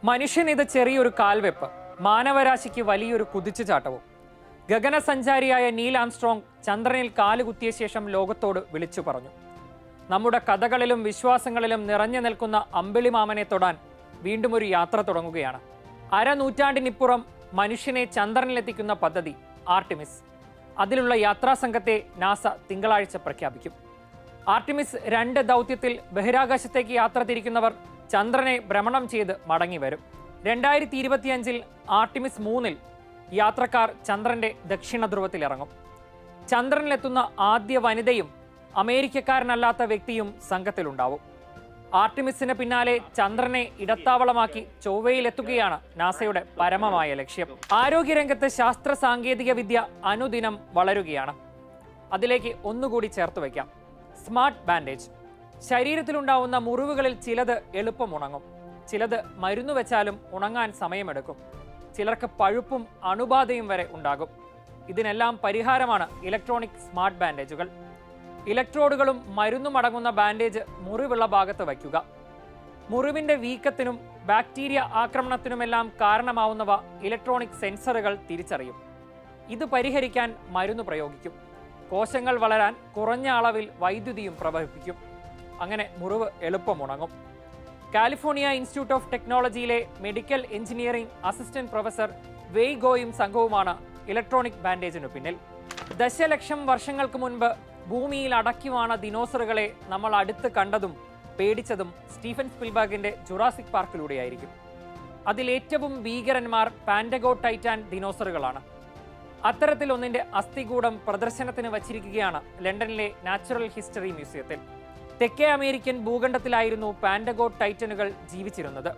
മനുഷ്യൻ ഇത് ചെറിയൊരു കാൽവെപ്പ് മാനവരാശിക്ക് വലിയൊരു കുതിച്ചുചാട്ടവും ഗഗനസഞ്ചാരിയായ നീൽ ആംസ്ട്രോങ് ചന്ദ്രനിൽ കാലുകുത്തിയ ശേഷം ലോകത്തോട് വിളിച്ചു പറഞ്ഞു നമ്മുടെ കഥകളിലും വിശ്വാസങ്ങളിലും നിറഞ്ഞു നിൽക്കുന്ന അമ്പിളിമാമനെ തൊടാൻ വീണ്ടും ഒരു യാത്ര തുടങ്ങുകയാണ് അരനൂറ്റാണ്ടിനിപ്പുറം മനുഷ്യനെ ചന്ദ്രനിലെത്തിക്കുന്ന പദ്ധതി ആർട്ടിമിസ് അതിലുള്ള യാത്രാസംഘത്തെ നാസ തിങ്കളാഴ്ച പ്രഖ്യാപിക്കും ആർട്ടിമിസ് രണ്ട് ദൗത്യത്തിൽ ബഹിരാകാശത്തേക്ക് യാത്ര തിരിക്കുന്നവർ ചന്ദ്രനെ ഭ്രമണം ചെയ്ത് മടങ്ങി വരും രണ്ടായിരത്തി ഇരുപത്തിയഞ്ചിൽ ആർട്ടിമിസ് മൂന്നിൽ യാത്രക്കാർ ചന്ദ്രന്റെ ദക്ഷിണ ധ്രുവത്തിൽ ഇറങ്ങും ചന്ദ്രനിലെത്തുന്ന ആദ്യ വനിതയും അമേരിക്കക്കാരനല്ലാത്ത വ്യക്തിയും സംഘത്തിലുണ്ടാവും ആർട്ടിമിസിന് പിന്നാലെ ചന്ദ്രനെ ഇടത്താവളമാക്കി ചൊവ്വയിലെത്തുകയാണ് നാസയുടെ പരമമായ ലക്ഷ്യം ആരോഗ്യരംഗത്ത് ശാസ്ത്ര സാങ്കേതിക വിദ്യ അനുദിനം വളരുകയാണ് അതിലേക്ക് ഒന്നുകൂടി ചേർത്ത് വയ്ക്കാം സ്മാർട്ട് ബാൻഡേജ് ശരീരത്തിലുണ്ടാവുന്ന മുറിവുകളിൽ ചിലത് എളുപ്പം ഉണങ്ങും ചിലത് മരുന്ന് വെച്ചാലും ഉണങ്ങാൻ സമയമെടുക്കും ചിലർക്ക് പഴുപ്പും അണുബാധയും വരെ ഉണ്ടാകും ഇതിനെല്ലാം പരിഹാരമാണ് ഇലക്ട്രോണിക് സ്മാർട്ട് ബാൻഡേജുകൾ ഇലക്ട്രോഡുകളും മരുന്നും അടങ്ങുന്ന ബാൻഡേജ് മുറിവുള്ള ഭാഗത്ത് വയ്ക്കുക മുറിവിന്റെ വീക്കത്തിനും ബാക്ടീരിയ ആക്രമണത്തിനുമെല്ലാം കാരണമാവുന്നവ ഇലക്ട്രോണിക് സെൻസറുകൾ തിരിച്ചറിയും ഇത് പരിഹരിക്കാൻ മരുന്ന് പ്രയോഗിക്കും കോശങ്ങൾ വളരാൻ കുറഞ്ഞ അളവിൽ വൈദ്യുതിയും പ്രവഹിപ്പിക്കും അങ്ങനെ മുറിവ് എളുപ്പമുണങ്ങും കാലിഫോർണിയ ഇൻസ്റ്റിറ്റ്യൂട്ട് ഓഫ് ടെക്നോളജിയിലെ medical engineering assistant professor Wei ഗോയും സംഘവുമാണ് ഇലക്ട്രോണിക് ബാൻഡേജിനു പിന്നിൽ ദശലക്ഷം വർഷങ്ങൾക്ക് മുൻപ് ഭൂമിയിൽ അടക്കി വാണ ദിനോസറുകളെ നമ്മൾ അടുത്ത് കണ്ടതും പേടിച്ചതും സ്റ്റീഫൻ സ്പിൽബർഗിന്റെ ജുറാസിക് പാർക്കിലൂടെയായിരിക്കും അതിലേറ്റവും ഭീകരന്മാർ പാൻഡഗോ ടൈറ്റാൻ ദിനോസറുകളാണ് അത്തരത്തിൽ ഒന്നിന്റെ അസ്ഥികൂടം പ്രദർശനത്തിന് വച്ചിരിക്കുകയാണ് ലണ്ടനിലെ നാച്ചുറൽ ഹിസ്റ്ററി മ്യൂസിയത്തിൽ തെക്കേ അമേരിക്കൻ ഭൂഖണ്ഡത്തിലായിരുന്നു പാൻഡഗോ ടൈറ്റനുകൾ ജീവിച്ചിരുന്നത്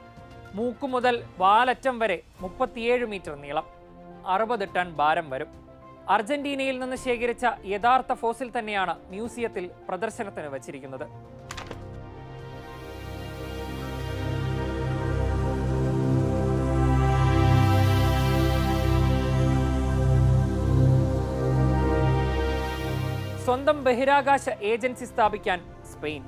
മൂക്കു മുതൽ വാലറ്റം വരെ മുപ്പത്തിയേഴ് മീറ്റർ നീളം അറുപത് ടൺ ഭാരം വരും അർജന്റീനയിൽ നിന്ന് ശേഖരിച്ച യഥാർത്ഥ ഫോസിൽ തന്നെയാണ് മ്യൂസിയത്തിൽ പ്രദർശനത്തിന് വച്ചിരിക്കുന്നത് സ്വന്തം ബഹിരാകാശ ഏജൻസി സ്ഥാപിക്കാൻ സ്പെയിൻ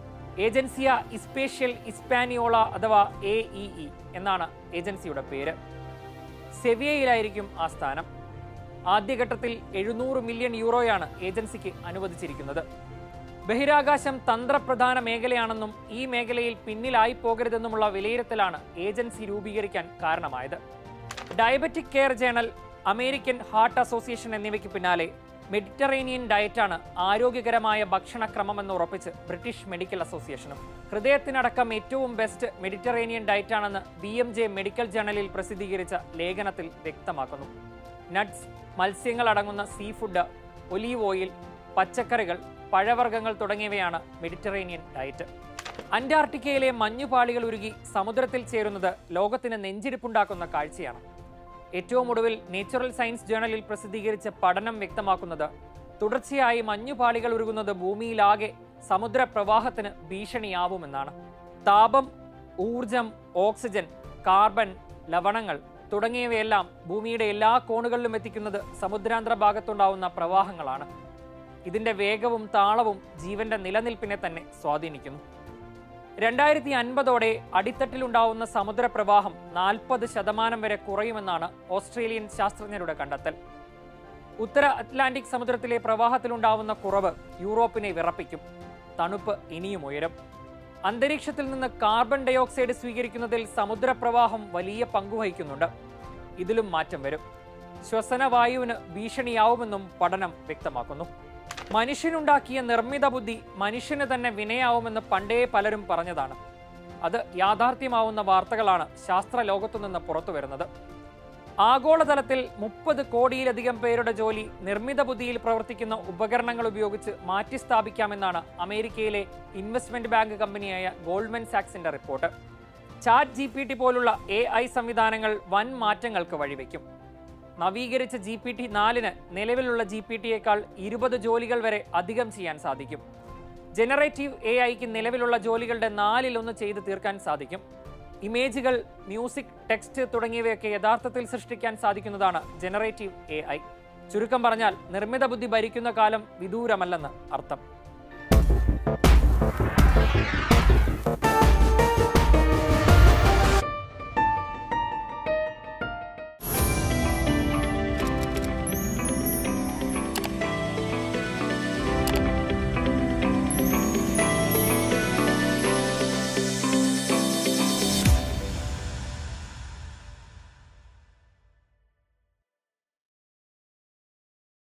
ഏജൻസിയ ഇസ്പേഷ്യൽ ഇസ്പാനിയോള അഥവാ എ ഇ ഇ എന്നാണ് ഏജൻസിയുടെ പേര് സെവിയയിലായിരിക്കും ആ സ്ഥാനം ആദ്യഘട്ടത്തിൽ എഴുന്നൂറ് മില്യൺ യൂറോയാണ് ഏജൻസിക്ക് അനുവദിച്ചിരിക്കുന്നത് ബഹിരാകാശം തന്ത്രപ്രധാന മേഖലയാണെന്നും ഈ മേഖലയിൽ പിന്നിലായി പോകരുതെന്നുമുള്ള വിലയിരുത്തലാണ് ഏജൻസി രൂപീകരിക്കാൻ കാരണമായത് diabetic care journal American heart association എന്നിവയ്ക്ക് പിന്നാലെ മെഡിറ്ററേനിയൻ ഡയറ്റാണ് ആരോഗ്യകരമായ ഭക്ഷണക്രമമെന്ന് ഉറപ്പിച്ച് ബ്രിട്ടീഷ് മെഡിക്കൽ അസോസിയേഷനും ഹൃദയത്തിനടക്കം ഏറ്റവും ബെസ്റ്റ് മെഡിറ്ററേനിയൻ ഡയറ്റാണെന്ന് ബി എം ജെ മെഡിക്കൽ ജേണലിൽ പ്രസിദ്ധീകരിച്ച ലേഖനത്തിൽ വ്യക്തമാക്കുന്നു നട്ട്സ് മത്സ്യങ്ങൾ അടങ്ങുന്ന സീ ഫുഡ് ഒലീവ് ഓയിൽ പച്ചക്കറികൾ പഴവർഗ്ഗങ്ങൾ തുടങ്ങിയവയാണ് മെഡിറ്ററേനിയൻ ഡയറ്റ് അന്റാർട്ടിക്കയിലെ മഞ്ഞുപാളികൾ ഉരുകി സമുദ്രത്തിൽ ചേരുന്നത് ലോകത്തിന് നെഞ്ചിരിപ്പുണ്ടാക്കുന്ന കാഴ്ചയാണ് ഏറ്റവും ഒടുവിൽ നേച്ചുറൽ സയൻസ് ജേണലിൽ പ്രസിദ്ധീകരിച്ച പഠനം വ്യക്തമാക്കുന്നത് തുടർച്ചയായി മഞ്ഞുപാളികൾ ഉരുകുന്നത് ഭൂമിയിലാകെ സമുദ്രപ്രവാഹത്തിന് ഭീഷണിയാവുമെന്നാണ് താപം ഊർജം ഓക്സിജൻ കാർബൺ ലവണങ്ങൾ തുടങ്ങിയവയെല്ലാം ഭൂമിയുടെ എല്ലാ കോണുകളിലും എത്തിക്കുന്നത് സമുദ്രാന്തര ഭാഗത്തുണ്ടാവുന്ന പ്രവാഹങ്ങളാണ് ഇതിന്റെ വേഗവും താളവും ജീവന്റെ നിലനിൽപ്പിനെ തന്നെ സ്വാധീനിക്കുന്നു രണ്ടായിരത്തി അൻപതോടെ അടിത്തട്ടിലുണ്ടാവുന്ന സമുദ്രപ്രവാഹം നാൽപ്പത് ശതമാനം വരെ കുറയുമെന്നാണ് ഓസ്ട്രേലിയൻ ശാസ്ത്രജ്ഞരുടെ കണ്ടെത്തൽ ഉത്തര അറ്റ്ലാന്റിക് സമുദ്രത്തിലെ പ്രവാഹത്തിലുണ്ടാവുന്ന കുറവ് യൂറോപ്പിനെ വിറപ്പിക്കും തണുപ്പ് ഇനിയും ഉയരും അന്തരീക്ഷത്തിൽ നിന്ന് കാർബൺ ഡയോക്സൈഡ് സ്വീകരിക്കുന്നതിൽ സമുദ്രപ്രവാഹം വലിയ പങ്കുവഹിക്കുന്നുണ്ട് ഇതിലും മാറ്റം വരും ശ്വസനവായുവിന് ഭീഷണിയാവുമെന്നും പഠനം വ്യക്തമാക്കുന്നു മനുഷ്യനുണ്ടാക്കിയ നിർമ്മിത ബുദ്ധി മനുഷ്യന് തന്നെ വിനയാവുമെന്ന് പണ്ടേ പലരും പറഞ്ഞതാണ് അത് യാഥാർത്ഥ്യമാവുന്ന വാർത്തകളാണ് ശാസ്ത്ര ലോകത്തു നിന്ന് പുറത്തു വരുന്നത് ആഗോളതലത്തിൽ മുപ്പത് കോടിയിലധികം പേരുടെ ജോലി നിർമ്മിത ബുദ്ധിയിൽ പ്രവർത്തിക്കുന്ന ഉപകരണങ്ങൾ ഉപയോഗിച്ച് മാറ്റിസ്ഥാപിക്കാമെന്നാണ് അമേരിക്കയിലെ ഇൻവെസ്റ്റ്മെന്റ് ബാങ്ക് കമ്പനിയായ ഗോൾഡ്മൻ സാക്സിന്റെ report chat G P T പോലുള്ള എ ഐ സംവിധാനങ്ങൾ വൻ മാറ്റങ്ങൾക്ക് വഴിവെക്കും നവീകരിച്ച ജി പി ടി നാലിന് നിലവിലുള്ള ജി പി ടിയേക്കാൾ ഇരുപത് ജോലികൾ വരെ അധികം ചെയ്യാൻ സാധിക്കും ജനറേറ്റീവ് എ ഐക്ക് നിലവിലുള്ള ജോലികളുടെ നാലിലൊന്ന് ചെയ്ത് തീർക്കാൻ സാധിക്കും ഇമേജുകൾ മ്യൂസിക് ടെക്സ്റ്റ് തുടങ്ങിയവയൊക്കെ യഥാർത്ഥത്തിൽ സൃഷ്ടിക്കാൻ സാധിക്കുന്നതാണ് ജനറേറ്റീവ് എ ഐ ചുരുക്കം പറഞ്ഞാൽ നിർമ്മിത ബുദ്ധി ഭരിക്കുന്ന കാലം വിദൂരമല്ലെന്ന് അർത്ഥം